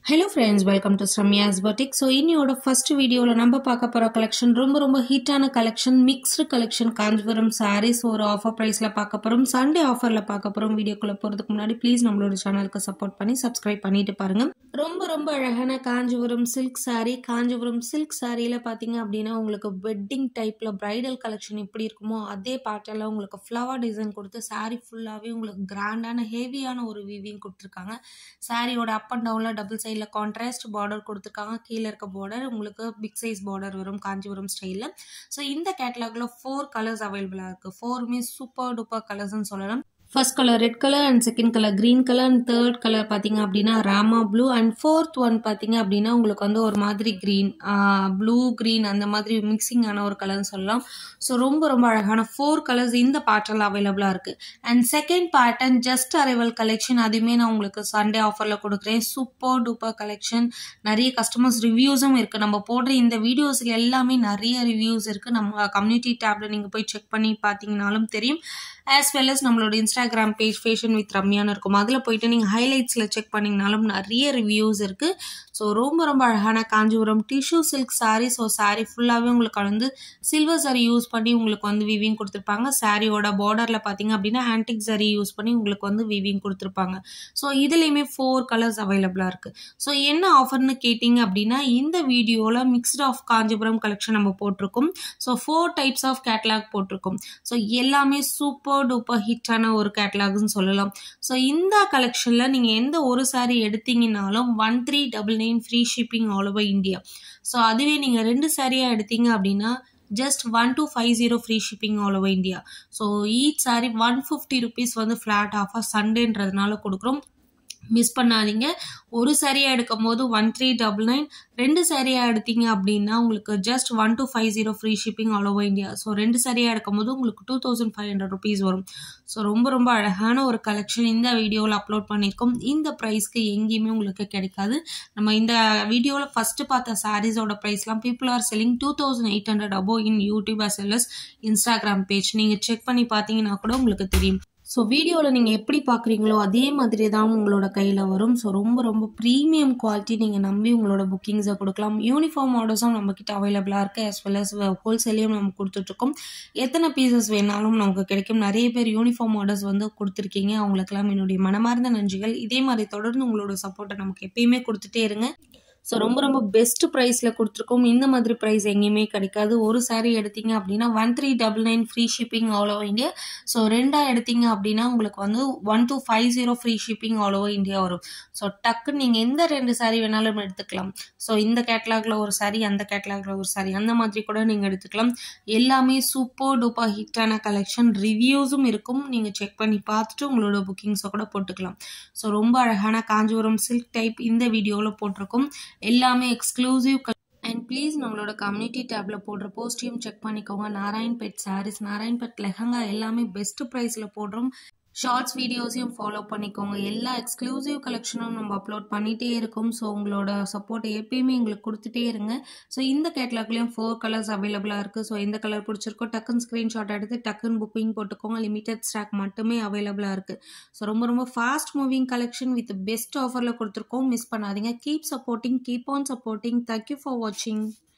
hello friends welcome to ஸ்ரம்யாஸ் பட்டிக் so இன்னியோட ஃபர்ஸ்ட் வீடியோவில் நம்ம பார்க்க போகிற கலெக்ஷன் ரொம்ப ரொம்ப ஹிட்டான collection mixed collection Kanchipuram sarees ஒரு ஆஃபர் ப்ரைஸில் பார்க்க போகிறோம் சண்டே ஆஃபரில் பார்க்க போகிறோம் வீடியோக்குள்ளே போகிறதுக்கு முன்னாடி ப்ளீஸ் நம்மளோட சேனலுக்கு சப்போர்ட் பண்ணி சப்ஸ்கிரைப் பண்ணிட்டு பாருங்கள் ரொம்ப ரொம்ப அழகான Kanchipuram silk saree Kanchipuram silk சாரியில் பார்த்தீங்க அப்படின்னா உங்களுக்கு வெட்டிங் டைப்பில் பிரைடல் கலெக்ஷன் எப்படி இருக்குமோ அதே பேட்டர்னில் உங்களுக்கு ஃப்ளவர் டிசைன் கொடுத்து saree ஃபுல்லாகவே உங்களுக்கு கிராண்டான ஹெவியான ஒரு வீவிங் கொடுத்துருக்காங்க சாரியோட அப் அண்ட் டவுனில் டபுள் சைடில் கான்ட்ராஸ்ட் பார்டர் கொடுத்துருக்காங்க கீழே இருக்க பார்டர் உங்களுக்கு பிக் சைஸ் பார்டர் வரும் காஞ்சிபுரம் ஸ்டைலில் ஸோ இந்த கேட்டலாகில் ஃபோர் கலர்ஸ் அவைலபிளாக இருக்குது ஃபோருமே சூப்பர் டூப்பர் கலர்ஸ்னு சொல்லலாம் first colour red colour and second colour green colour and third colour பார்த்தீங்க அப்படின்னா Rama blue and fourth one பார்த்தீங்க அப்படின்னா உங்களுக்கு வந்து ஒரு மாதிரி க்ரீன் ப்ளூ க்ரீன் அந்த மாதிரி மிக்சிங் ஆன ஒரு கலர்னு சொல்லலாம் ஸோ ரொம்ப ரொம்ப அழகான ஃபோர் கலர்ஸ் இந்த பேட்டர்ல அவைலபிளாக இருக்குது and second pattern just arrival collection அதுவுமே நான் உங்களுக்கு சண்டே ஆஃபரில் கொடுக்குறேன் சூப்பர் டூப்பர் கலெக்ஷன் நிறைய கஸ்டமர்ஸ் ரிவ்யூஸும் இருக்குது நம்ம போடுற இந்த வீடியோஸில் எல்லாமே நிறைய ரிவ்யூஸ் இருக்குது நம்ம கம்யூனிட்டி டேப்ல நீங்கள் போய் செக் பண்ணி பார்த்தீங்கனாலும் தெரியும் ஆஸ் வெல் அஸ் நம்மளோட இன்ஸ்டாகிராம் பேஜ் ஃபேஷன் வித் ரம்யான்னு இருக்கும் அதில் போயிட்டு நீங்கள் ஹைலைட்ஸில் செக் பண்ணிங்கனாலும் நிறைய ரிவ்யூஸ் இருக்குது ஸோ ரொம்ப ரொம்ப அழகான Kanchipuram tissue silk saree so saree ஃபுல்லாகவே உங்களுக்கு வந்து சில்வர் saree யூஸ் பண்ணி உங்களுக்கு வந்து விவிங் கொடுத்துருப்பாங்க சாரியோட பார்டரில் பார்த்தீங்க அப்படின்னா ஆன்டிக் saree யூஸ் பண்ணி உங்களுக்கு வந்து விவிங் கொடுத்துருப்பாங்க ஸோ இதுலேயுமே ஃபோர் கலர்ஸ் அவைலபிளாக இருக்குது ஸோ என்ன ஆஃபர்னு கேட்டிங்க அப்படின்னா இந்த வீடியோவில் மிக்ஸ்ட் ஆஃப் காஞ்சிபுரம் கலெக்ஷன் நம்ம போட்டிருக்கோம் so four types of catalogue போட்டிருக்கோம் ஸோ எல்லாமே சூப்பர் டூப்பர் ஹிட்டான ஒரு கேட்லாக்னு சொல்லலாம் ஸோ இந்த கலெக்ஷனில் நீங்கள் எந்த ஒரு saree எடுத்தீங்கனாலும் one three double nine free shipping all over India so அதுவே நீங்கள் ரெண்டு சாரியாக எடுத்தீங்க அப்படின்னா just one two five zero free shipping all over India so each sari one fifty rupees வந்து ஃப்ளாட் ஆஃபாக சண்டேன்றதுனால கொடுக்குறோம் மிஸ் பண்ணாதீங்க ஒரு சாரியாக எடுக்கும் போது ஒன் த்ரீ டபுள் நைன் ரெண்டு சாரியாக எடுத்தீங்க அப்படின்னா உங்களுக்கு just one two five zero free shipping all over India so ரெண்டு சாரியாக எடுக்கும் போது உங்களுக்கு two thousand five hundred rupees வரும் ஸோ ரொம்ப ரொம்ப அழகான ஒரு கலெக்ஷன் இந்த வீடியோவில் அப்லோட் பண்ணியிருக்கோம் இந்த ப்ரைஸ்க்கு எங்கேயுமே உங்களுக்கு கிடைக்காது நம்ம இந்த வீடியோவில் ஃபஸ்ட்டு பார்த்த சாரீஸோட ப்ரைஸ்லாம் people are selling two thousand eight hundred above in YouTube as well as Instagram page நீங்கள் செக் பண்ணி பார்த்தீங்கன்னா கூட உங்களுக்கு தெரியும் ஸோ வீடியோவில் நீங்கள் எப்படி பார்க்குறீங்களோ அதே மாதிரி தான் உங்களோட கையில் வரும் ஸோ ரொம்ப ரொம்ப ப்ரீமியம் குவாலிட்டி நீங்கள் நம்பி உங்களோட புக்கிங்ஸை கொடுக்கலாம் யூனிஃபார்ம் ஆர்டர்ஸும் நம்மக்கிட்ட அவைலபிளாக இருக்குது as well as ஹோல்சேலையும் நம்ம கொடுத்துட்ருக்கோம் எத்தனை பீசஸ் வேணாலும் நமக்கு கிடைக்கும் நிறைய பேர் யூனிஃபார்ம் ஆர்டர்ஸ் வந்து கொடுத்துருக்கீங்க அவங்களுக்கெல்லாம் என்னுடைய மனமார்ந்த நன்றிகள் இதே மாதிரி தொடர்ந்து உங்களோட சப்போர்ட்டை நமக்கு எப்பயுமே கொடுத்துட்டே இருங்க ஸோ ரொம்ப ரொம்ப பெஸ்ட் ப்ரைஸில் கொடுத்துருக்கோம் இந்த மாதிரி ப்ரைஸ் எங்கேயுமே கிடைக்காது ஒரு saree எடுத்தீங்க அப்படின்னா one three double nine free shipping all over India so ரெண்டாக எடுத்தீங்க அப்படின்னா உங்களுக்கு வந்து one two five zero free shipping all over India வரும் ஸோ டக்குன்னு நீங்கள் எந்த ரெண்டு saree வேணாலும் எடுத்துக்கலாம் ஸோ இந்த கேட்லாகில் ஒரு saree அந்த கேட்லாகில் ஒரு saree அந்த மாதிரி கூட நீங்கள் எடுத்துக்கலாம் எல்லாமே சூப்பர் டூப்பர் ஹிட்டான கலெக்ஷன் ரிவ்யூஸும் இருக்கும் நீங்கள் செக் பண்ணி பார்த்துட்டு உங்களோட புக்கிங்ஸை கூட போட்டுக்கலாம் ஸோ ரொம்ப அழகான காஞ்சிபுரம் சில்க் டைப் இந்த வீடியோவில் போட்டிருக்கோம் எல்லாமே எக்ஸ்க்ளூசிவ் அண்ட் ப்ளீஸ் நம்மளோட கம்யூனிட்டி டேப்ல போடுற போஸ்டையும் செக் பண்ணிக்கோங்க Narayanpet sarees Narayanpet lehenga எல்லாமே பெஸ்ட் ப்ரைஸில் போடுறோம் ஷார்ட்ஸ் வீடியோஸையும் ஃபாலோ பண்ணிக்கோங்க எல்லா எக்ஸ்க்ளூசிவ் கலெக்ஷனும் நம்ம அப்லோட் பண்ணிகிட்டே இருக்கோம் ஸோ உங்களோட சப்போர்ட்டை எப்பயுமே எங்களுக்கு கொடுத்துட்டே இருங்க ஸோ இந்த கேட்லாக்லேயும் ஃபோர் கலர்ஸ் அவைலபிளாக இருக்குது ஸோ எந்த கலர் பிடிச்சிருக்கோ டக்குன்னு ஸ்க்ரீன்ஷாட் எடுத்து டக்குன்னு புக்கிங் போட்டுக்கோங்க லிமிடெட் ஸ்டாக் மட்டுமே அவைலபிளாக இருக்குது ஸோ ரொம்ப ரொம்ப fast moving collection with best ஆஃபரில் கொடுத்துருக்கோம் மிஸ் பண்ணாதீங்க keep supporting keep on supporting thank you for வாட்சிங்